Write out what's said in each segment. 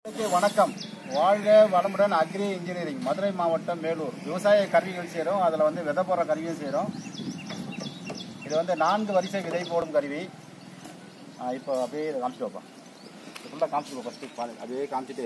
அனைவருக்கு வணக்கம் வாழ்க வளமுடன் அக்ரி இன்ஜினியரிங் மதுரை மாவட்டம் மேலூர் விவசாய கருவிகள் செய்கிறோம் அதில் வந்து விதை போடுற கருவியும் செய்கிறோம் இது வந்து நான்கு வரிசை விதை போடும் கருவி ஆ, இப்போ அப்படியே இதை காமிச்சிட்டு வைப்போம் ஃபுல்லாக காமிச்சிட்டு ஃபஸ்ட்டு பாரு அப்படியே காமிச்சிட்டு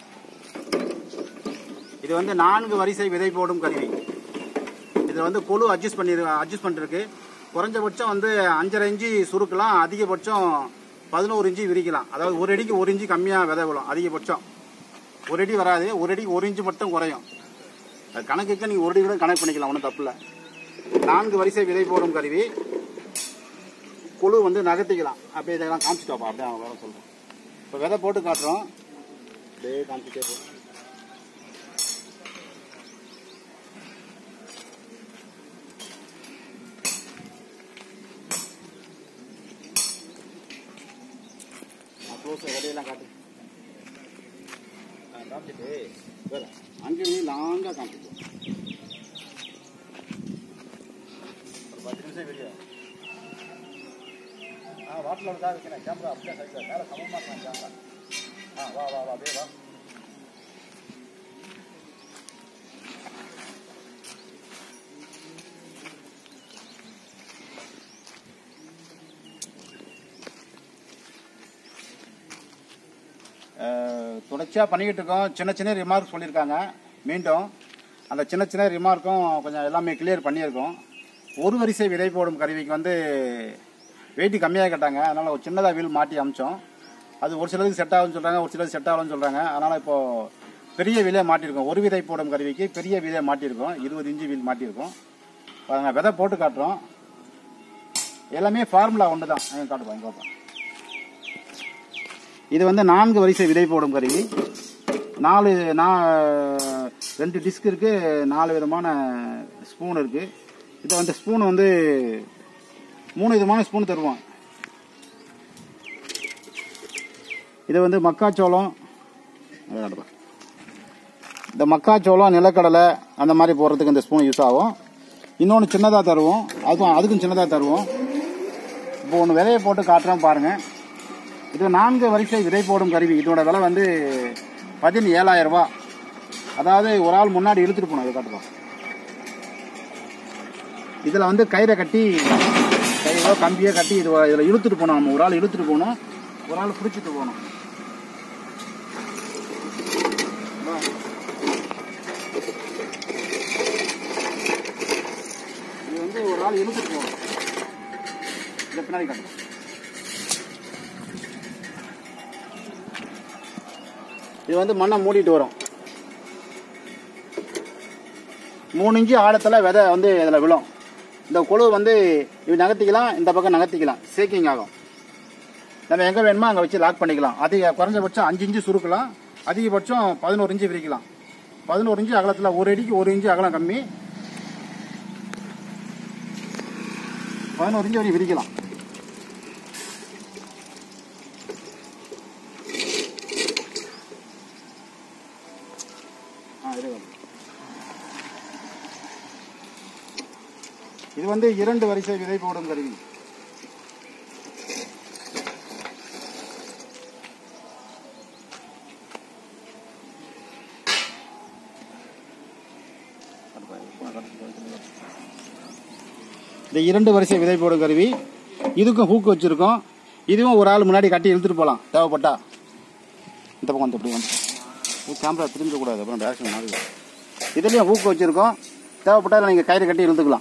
இது வந்து நான்கு வரிசை விதை போடும் கருவி இதில் வந்து கொழு அட்ஜஸ்ட் பண்ணி அட்ஜஸ்ட் பண்ணிருக்கு குறைஞ்சபட்சம் வந்து அஞ்சரை இன்ச்சு சுருக்கலாம் அதிகபட்சம் பதினோரு இன்ச்சு விரிக்கலாம் அதாவது ஒரு அடிக்கு ஒரு இன்ச்சு கம்மியாக விதை விழும் அதிகபட்சம் ஒரு அடி வராது ஒரு அடிக்கு ஒரு இன்ச்சு மட்டும் குறையும் அது கணக்குக்கு நீங்கள் ஒரு அடி கூட கணக்கு பண்ணிக்கலாம் ஒன்றும் தப்பு இல்லை நான்கு வரிசை விதை போடும் கருவி குழு வந்து நகர்த்திக்கலாம் அப்படியே இதெல்லாம் காமிச்சிட்டு வாப்பா அப்படியே அவங்க வேலை சொல்கிறேன் இப்போ விதை போட்டு காட்டுறோம் அப்படியே காமிச்சிட்டே போ க்ளோஸ் விதையெல்லாம் காட்டு ஆ, காமிச்சிட்டு வேற அங்கேயும் லாங்காக காமிச்சிட்டு ஒரு பத்து நிமிஷம் வீடியோ ஆ வாட்டில் தான் வைக்கிறேன் கேமரா அப்படியே சைடில் மேலே சமமாக இருக்கேன் கேமரா ஆ வா வா வா அப்படியே வா தொடர்ச்சியாக பண்ணிக்கிட்டு இருக்கோம் சின்ன சின்ன ரிமார்க் சொல்லியிருக்காங்க மீண்டும் அந்த சின்ன சின்ன ரிமார்க்கும் கொஞ்சம் எல்லாமே கிளியர் பண்ணியிருக்கோம் ஒரு வரிசை விதை போடும் கருவிக்கு வந்து வெயிட் கம்மியாக கேட்டாங்க அதனால் ஒரு சின்னதாக வீல் மாட்டி அமிச்சோம் அது ஒரு சிலருக்கு செட் ஆகும்னு சொல்கிறாங்க ஒரு சிலருக்கு செட் ஆகலன்னு சொல்கிறாங்க அதனால் இப்போது பெரிய வீலே மாட்டியிருக்கோம் ஒரு விதை போடும் கருவிக்கு பெரிய வீலே மாட்டியிருக்கோம் இருபது இன்ச்சு வீல் மாட்டியிருக்கோம் பாருங்க விதை போட்டு காட்டுறோம் எல்லாமே ஃபார்முலா ஒன்று தான் காட்டுப்போம் இங்கே பார்ப்போம் இது வந்து நான்கு வரிசை விதை போடும் கருவி நாலு நா ரெண்டு டிஸ்க் இருக்கு நாலு விதமான ஸ்பூன் இருக்கு இது வந்து ஸ்பூன் வந்து மூணு விதமான ஸ்பூன் தருவோம் இது வந்து மக்காச்சோளம் அதை காட்டுப்பா. இந்த மக்காச்சோளம் நிலக்கடலை அந்த மாதிரி போடுறதுக்கு இந்த ஸ்பூன் யூஸ் ஆகும் இன்னொன்று சின்னதாக தருவோம் அதுக்கும் அதுக்கும் சின்னதாக தருவோம் இப்போ ஒன்று விதையை போட்டு காட்டுறோம் பாருங்கள் இது நான்கு வரிசை விதை போடும் கருவி இதோட விலை வந்து பதினேழாயிரம் ரூபாய் அதாவது ஒரு ஆள் முன்னாடி இழுத்துட்டு போகணும் இதை காட்டுப்போம் இதில் வந்து கயிறை கட்டி கயிறோ கம்பியோ கட்டி இது இதில் இழுத்துட்டு போகணும் நம்ம ஒரு ஆள் இழுத்துட்டு போகணும் ஒரு ஆள் பிடிச்சிட்டு போகணும் இது வந்து ஒரு ஆள் இழுத்துட்டு போகணும் இதை பின்னாடி காட்டுப்போம் இது வந்து மண்ணை மூடிட்டு வரும் மூணு இன்ச்சு ஆழத்தில் விதை வந்து இதில் விழும் இந்த குழு வந்து இது நகர்த்திக்கலாம் இந்த பக்கம் நகர்த்திக்கலாம் சேக்கிங் ஆகும் நம்ம எங்கே வேணுமோ அங்கே வச்சு லாக் பண்ணிக்கலாம் அதிக குறைஞ்சபட்சம் அஞ்சு இன்ச்சு சுருக்கலாம் அதிகபட்சம் பதினோரு இன்ச்சு விரிக்கலாம் பதினோரு இன்ச்சு அகலத்தில் ஒரு அடிக்கு ஒரு இன்ச்சு அகலம் கம்மி பதினோரு இன்ச்சு வரைக்கும் விரிக்கலாம் ஆ இது வந்து. இது வந்து இரண்டு வரிசை விதை போடும் கருவி இந்த இரண்டு வரிசை விதை போடும் கருவி இதுக்கும் ஹூக் வச்சிருக்கோம் இதுவும் ஒரு ஆள் முன்னாடி கட்டி இழுத்துட்டு போகலாம் தேவைப்பட்டா இந்த பக்கம் வந்து இப்படி வந்து கேமரா திரும்ப கூடாது அப்புறம் டேரக்ஷன் மாறி இதுலேயும் ஊக்கு வச்சுருக்கோம் தேவைப்பட்டால் நீங்கள் கயிறு கட்டி இழுத்துக்கலாம்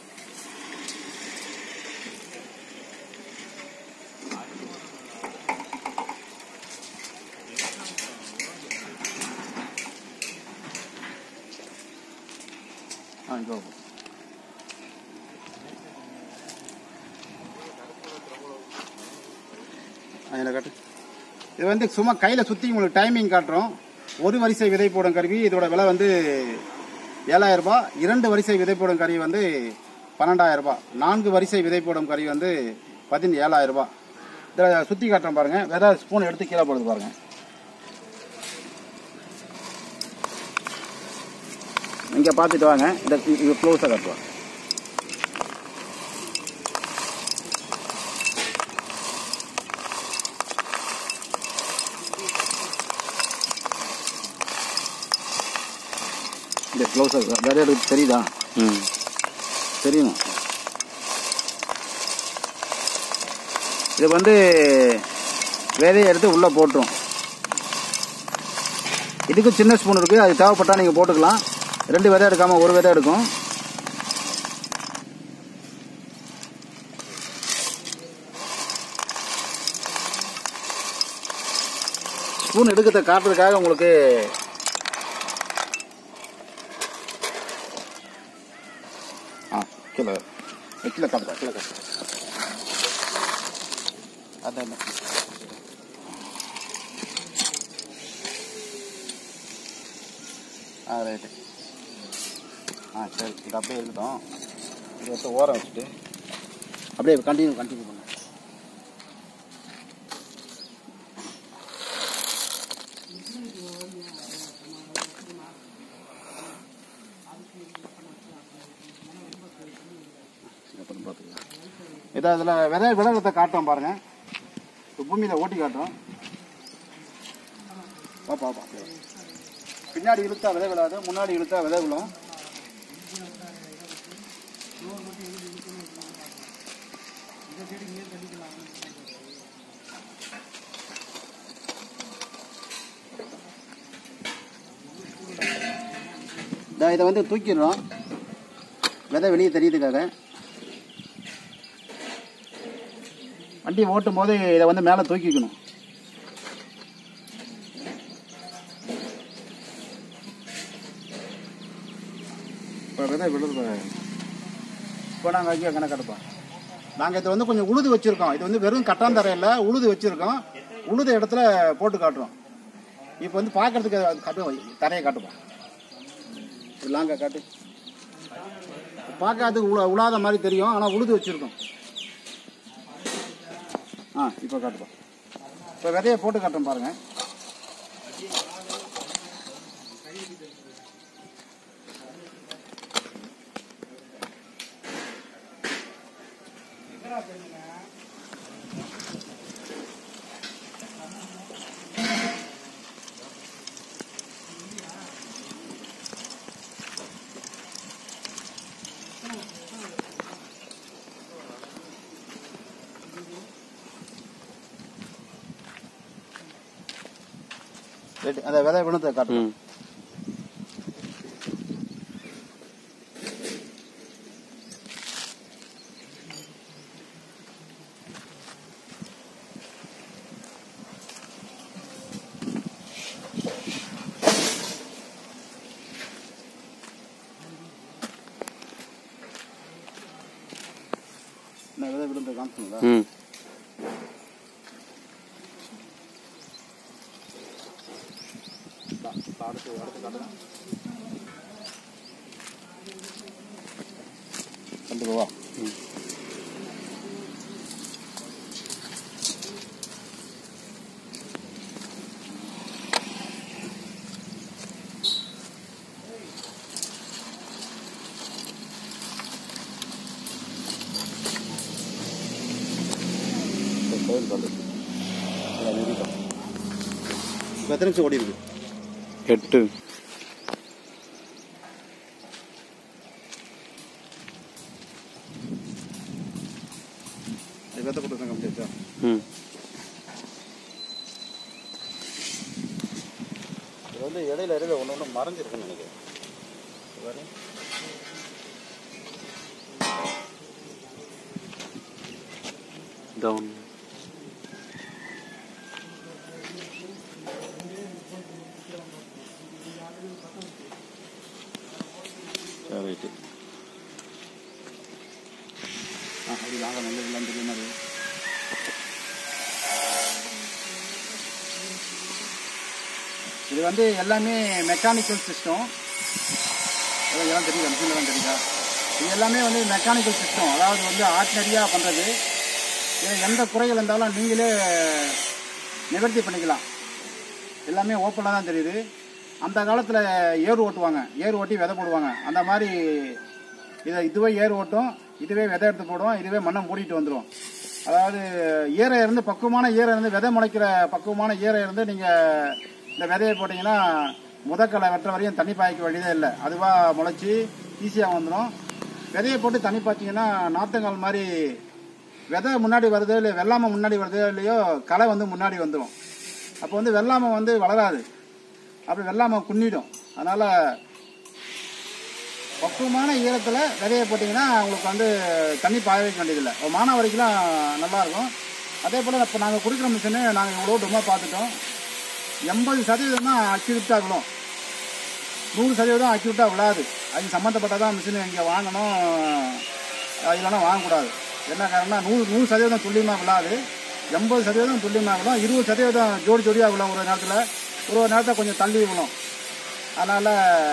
ஆ இங்கே அதில் காட்டு இது வந்து சும்மா கையில் சுற்றி உங்களுக்கு டைமிங் காட்டுறோம் ஒரு வரிசை விதை போடும் கருவி இதோட விலை வந்து ஏழாயிரம் ரூபாய் இரண்டு வரிசை விதை போடும் கருவி வந்து பன்னெண்டாயிரம் ரூபாய் நான்கு வரிசை விதை போடும் கருவி வந்து பதினேழாயிரம் ரூபாய் இதில் சுற்றி காட்டுறோம் பாருங்க விதை ஸ்பூன் எடுத்து கீழே போடுது பாருங்க இங்கே பார்த்துட்டு வாங்க இந்த இது க்ளோஸாக காட்டுவோம் இந்த க்ளவுஸ் விதை எடுக்க தெரியுதா ம் தெரியணும் இது வந்து விதையை எடுத்து உள்ளே போட்டுரும் இதுக்கு சின்ன ஸ்பூன் இருக்குது அது தேவைப்பட்டால் நீங்கள் போட்டுக்கலாம் ரெண்டு விதை எடுக்காமல் ஒரு விதை எடுக்கும் ஸ்பூன் எடுக்கிறத காட்டுறதுக்காக உங்களுக்கு ஆ கீழே கீழே காட்டுதா கீழே காட்டு அதான் ஆ ரைட்டு ஆ சரி இது அப்படியே இருக்கட்டும் இது எடுத்து ஓரம் வச்சுட்டு அப்படியே கண்டினியூ கண்டினியூ பண்ணு அப்புறம் பார்த்துக்கலாம் இதை அதில் விதை விதத்தை காட்டுறோம் பாருங்க இப்போ பூமியில் ஓட்டி காட்டுறோம் பாப்பா பாப்பா பின்னாடி இழுத்தா விதை விழாது முன்னாடி இழுத்தா விதை விழும் இதோ இதை வந்து தூக்கிடுறோம் விதை வெளியே தெரியுதுக்காக வண்டி ஓட்டும் போது இதை வந்து மேலே தூக்கிக்கணும் இப்போ விதை விழுது இப்போ நாங்கள் ஐயா கணக்கெடுப்போம் நாங்கள் இதை வந்து கொஞ்சம் உழுது வச்சுருக்கோம் இது வந்து வெறும் கட்டாந்தரையில் உழுது வச்சுருக்கோம் உழுத இடத்துல போட்டு காட்டுறோம் இப்போ வந்து பார்க்கறதுக்கு அது காட்டுவோம் தரையை காட்டுப்போம் லாங்கா காட்டு பார்க்காததுக்கு உழ உழாத மாதிரி தெரியும் ஆனால் உழுது வச்சுருக்கோம் ஆ இப்போ காட்டுப்போம் இப்போ விதையை போட்டு காட்டுறோம் பாருங்க ரைட் அந்த விதை விழுந்ததை காட்டுறோம் ம் இந்த விதை விழுந்ததை காமிச்சுங்களா ம் அடுத்து அடுத்து காட்டுறேன் கண்டிப்பா வா கோயில் காட்டு இப்போ எத்தனை நிமிஷம் ஓடி இருக்கு எட்டு இது வெத்த போட்டு கம்மியாச்சா ம் இது வந்து இடையில இடையில ஒன்று ஒன்று மறைஞ்சிருக்குன்னு நினைக்கிறேன் இது பாரு. டவுன் சரி ரைட்டு ஆ அப்படி வாங்க நல்லது இல்லாமல் தெரியும் அது இது வந்து எல்லாமே மெக்கானிக்கல் சிஸ்டம் இதெல்லாம் தெரியுது மிஷினில் தெரியுதா இது எல்லாமே வந்து மெக்கானிக்கல் சிஸ்டம் அதாவது வந்து ஆர்டினரியாக பண்ணுறது இது எந்த குறைகள் இருந்தாலும் நீங்களே நிவர்த்தி பண்ணிக்கலாம் எல்லாமே ஓப்பனாக தான் தெரியுது அந்த காலத்தில் ஏர் ஓட்டுவாங்க ஏர் ஓட்டி விதை போடுவாங்க அந்த மாதிரி இதை இதுவே ஏர் ஓட்டும் இதுவே விதை எடுத்து போடுவோம் இதுவே மண்ணை மூடிட்டு வந்துடும் அதாவது ஈரை இருந்து பக்குவமான ஈரை இருந்து விதை முளைக்கிற பக்குவமான ஈரை இருந்து நீங்கள் இந்த விதையை போட்டிங்கன்னா முதக்கலை வெட்டுற வரையும் தண்ணி பாய்க்க வேண்டியதே இல்லை அதுவாக முளைச்சி ஈஸியாக வந்துடும் விதையை போட்டு தண்ணி பாய்ச்சிங்கன்னா நாத்தங்கால் மாதிரி விதை முன்னாடி வருதோ இல்லை வெள்ளாமை முன்னாடி வருதோ இல்லையோ களை வந்து முன்னாடி வந்துடும் அப்போ வந்து வெள்ளாமை வந்து வளராது அப்படி வெள்ளாமை குன்னிடும் அதனால் பக்குவமான ஈரத்தில் விதையை போட்டிங்கன்னா உங்களுக்கு வந்து தண்ணி பாய வைக்க வேண்டியதில்லை ஒரு மானம் வரைக்கும் நல்லாயிருக்கும் அதே போல் இப்போ நாங்கள் கொடுக்குற மிஷினு நாங்கள் இவ்வளோ ரொம்ப பார்த்துட்டோம் எண்பது சதவீதம் தான் அக்யூரேட்டாக விழும் நூறு சதவீதம் அக்யூரேட்டாக விழாது அது சம்மந்தப்பட்டதான் மிஷின் இங்கே வாங்கணும் அது இல்லைன்னா வாங்கக்கூடாது என்ன காரணம்னா நூறு நூறு சதவீதம் துல்லியமாக விழாது எண்பது சதவீதம் துல்லியமாக விழும் இருபது சதவீதம் ஜோடி ஜோடியாக விழும் ஒரு நேரத்தில் ஒரு ஒரு நேரத்தில் கொஞ்சம் தள்ளி விழும் அதனால்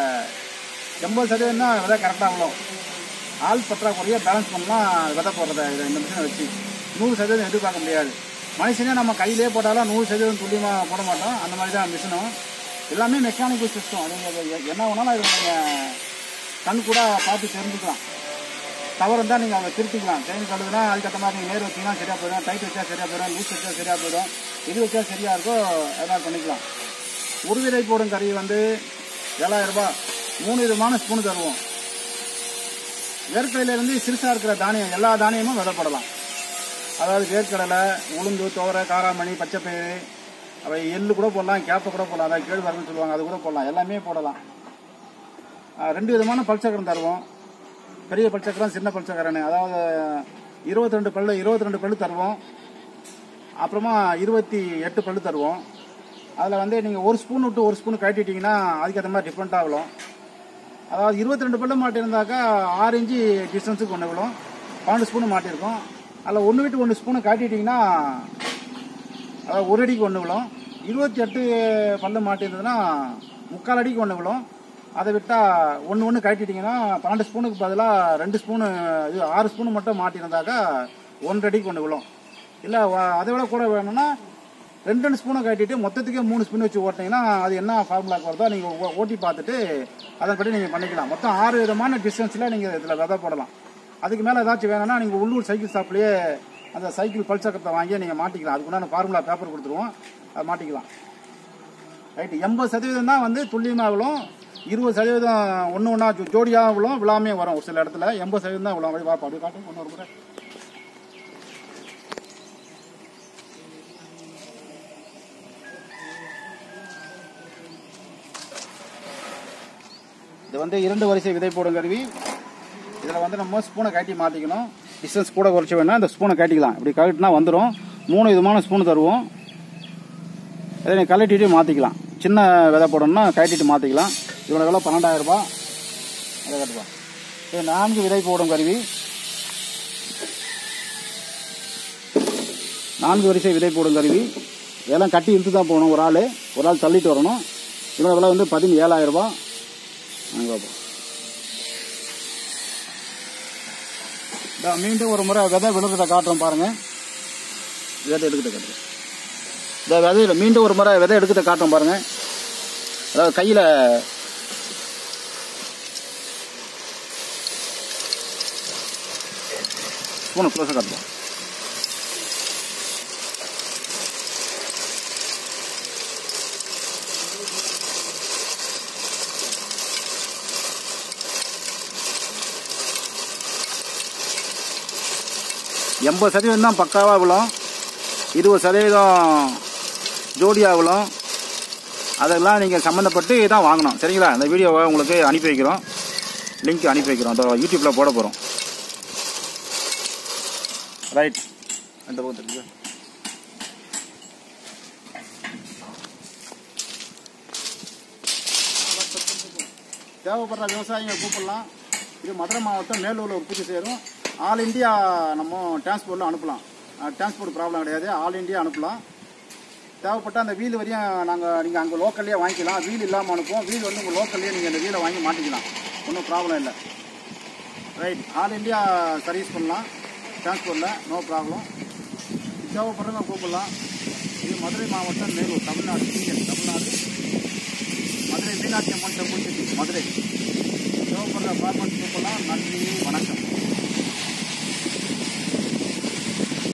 எண்பது சதவீதம் தான் விதை கரெக்டாக விழும் ஆள் பற்றாக்குறையை பேலன்ஸ் பண்ணலாம் விதை போடுறத இதை இந்த மிஷினை வச்சு நூறு சதவீதம் எதிர்பார்க்க முடியாது மனுஷனே நம்ம கையிலே போட்டாலும் நூறு சதவீதம் துல்லியமாக போட மாட்டோம் அந்த மாதிரி தான் மிஷினும் எல்லாமே மெக்கானிக்கல் சிஸ்டம் அது நீங்கள் என்ன வேணாலும் அது நீங்கள் கண் கூட பார்த்து தெரிஞ்சுக்கலாம் தவறு இருந்தால் நீங்கள் அதை திருத்திக்கலாம் செயின் கழுதுனா அதுக்கேற்ற மாதிரி நீங்கள் நேர் வச்சிங்கன்னா சரியாக போயிடும் டைட் வச்சா சரியாக போயிடும் லூஸ் வச்சா சரியாக போயிடும் எது வச்சா சரியாக இருக்கோ அதெல்லாம் பண்ணிக்கலாம் ஒரு விதை போடும் கறி வந்து ஏழாயிரம் ரூபாய் மூணு விதமான ஸ்பூன் தருவோம் வேர்க்கடலையிலேருந்து சிறுசாக இருக்கிற தானியம் எல்லா தானியமும் விதப்படலாம் அதாவது வேர்க்கடலை உளுந்து துவரை காராமணி பச்சைப்பயிறு அவை எள்ளு கூட போடலாம் கேப்பை கூட போடலாம் அதாவது கேழ்வரகுன்னு சொல்லுவாங்க அது கூட போடலாம் எல்லாமே போடலாம் ஆஹ் ரெண்டு விதமான பல்சக்கரம் தருவோம் பெரிய பல்சக்கரம் சின்ன பல்சக்கரன்னு அதாவது இருபத்தி ரெண்டு பல்லு இருபத்தி ரெண்டு பல்லு தருவோம் அப்புறமா இருபத்தி எட்டு பல்லு தருவோம் அதில் வந்து நீங்கள் ஒரு ஸ்பூன் விட்டு ஒரு ஸ்பூன் கட்டிட்டீங்கன்னா அதுக்கேற்ற மாதிரி டிஃப்ரெண்ட்டாக விழும் அதாவது இருபத்தி ரெண்டு பல்லு மாட்டியிருந்தாக்கா ஆறு இன்ச்சு டிஸ்டன்ஸுக்கு ஒன்று விழும் பன்னெண்டு ஸ்பூனு மாட்டியிருக்கோம் அதில் ஒன்று விட்டு ஒன்று ஸ்பூனு காட்டிட்டீங்கன்னா அதாவது ஒரு அடிக்கு ஒன்று விழும் இருபத்தி எட்டு பல்லு மாட்டியிருந்ததுன்னா முக்கால் அடிக்கு ஒன்று விழும் அதை விட்டால் ஒன்று ஒன்று கட்டிட்டீங்கன்னா பன்னெண்டு ஸ்பூனுக்கு பதிலாக ரெண்டு ஸ்பூனு இது ஆறு ஸ்பூனு மட்டும் மாட்டியிருந்தாக்கா ஒன்றரை அடிக்கு ஒன்று விழும் இல்லை அதை விட கூட வேணும்னா ரெண்டு ரெண்டு ஸ்பூனை கட்டிட்டு மொத்தத்துக்கே மூணு ஸ்பூன் வச்சு ஓட்டினீங்கன்னா அது என்ன ஃபார்முலாக்கு வருதோ நீங்கள் ஓட்டி பார்த்துட்டு அதன்படி நீங்கள் பண்ணிக்கலாம் மொத்தம் ஆறு விதமான டிஸ்டன்ஸில் நீங்கள் இதில் விதை போடலாம் அதுக்கு மேலே ஏதாச்சும் வேணும்னா நீங்கள் உள்ளூர் சைக்கிள் ஷாப்லேயே அந்த சைக்கிள் பல்சக்கரத்தை வாங்கி நீங்கள் மாட்டிக்கலாம் அதுக்குண்டான ஃபார்முலா பேப்பர் கொடுத்துருவோம் அதை மாட்டிக்கலாம் ரைட்டு எண்பது சதவீதம் தான் வந்து துல்லியமாக விழும் இருபது சதவீதம் ஒன்று ஒன்றா ஜோடியாக விழும் விழாமே வரும் ஒரு சில இடத்துல எண்பது சதவீதம் தான் விழும் அப்படி வாப்பா அப்படி காட்டும் ஒன்று ஒரு முறை இது வந்து இரண்டு வரிசை விதை போடும் கருவி இதில் வந்து நம்ம ஸ்பூனை கட்டி மாற்றிக்கணும் டிஸ்டன்ஸ் கூட குறைச்சி வேணா இந்த ஸ்பூனை கட்டிக்கலாம் இப்படி கழட்டினா வந்துடும் மூணு விதமான ஸ்பூன் தருவோம் இதை நீங்கள் கழட்டிட்டு மாற்றிக்கலாம் சின்ன விதை போடணும்னா கழட்டிட்டு மாற்றிக்கலாம் இவ்வளோ விலை பன்னெண்டாயிரம் ரூபாய் அதை கட்டுப்பா இது நான்கு விதை போடும் கருவி நான்கு வரிசை விதை போடும் கருவி இதெல்லாம் கட்டி இழுத்து தான் போகணும் ஒரு ஆள் ஒரு ஆள் தள்ளிட்டு வரணும் இவ்வளோ விலை வந்து பதினேழாயிரம் ரூபாய் அங்கே பார்ப்போம் இதோ மீண்டும் ஒரு முறை விதை விழுறத காட்டுறோம் பாருங்க விதை எடுக்கிறத காட்டுறோம் இந்த விதையில மீண்டும் ஒரு முறை விதை எடுக்கிறத காட்டுறோம் பாருங்க அதாவது கையில் ஸ்பூனை க்ளோஸாக காட்டுவோம் எண்பது சதவீதம் தான் பக்காவாக விழும் இருபது சதவீதம் ஜோடியாக விழும் அதெல்லாம் நீங்கள் சம்மந்தப்பட்டு தான் வாங்கணும் சரிங்களா இந்த வீடியோவை உங்களுக்கு அனுப்பி வைக்கிறோம் லிங்க் அனுப்பி வைக்கிறோம் அதோ யூடியூப்பில் போட போகிறோம் ரைட் அந்த பக்கம் தெரியுது தேவைப்படுற விவசாயிங்க கூப்பிடலாம் இது மதுரை மாவட்டம் மேலூரில் உற்பத்தி செய்கிறோம் ஆல் இந்தியா நம்ம டிரான்ஸ்போர்ட்டில் அனுப்பலாம் டிரான்ஸ்போர்ட் ப்ராப்ளம் கிடையாது ஆல் இந்தியா அனுப்பலாம் தேவைப்பட்ட அந்த வீல் வரையும் நாங்கள் நீங்கள் அங்கே லோக்கல்லே வாங்கிக்கலாம் வீல் இல்லாமல் அனுப்புவோம் வீல் வந்து உங்கள் லோக்கல்லே நீங்கள் அந்த வீலை வாங்கி மாட்டிக்கலாம் ஒன்றும் ப்ராப்ளம் இல்லை ரைட் ஆல் இந்தியா சர்வீஸ் பண்ணலாம் டிரான்ஸ்போர்ட்டில் நோ ப்ராப்ளம் தேவைப்படுறவங்க கூப்பிடலாம் இது மதுரை மாவட்டம் Melur Tamil Nadu Indian Tamil Nadu Madurai Meenakshi Amman temple city Madurai தேவைப்படுற பார்மெண்ட் கூப்பிடலாம் நன்றி வணக்கம்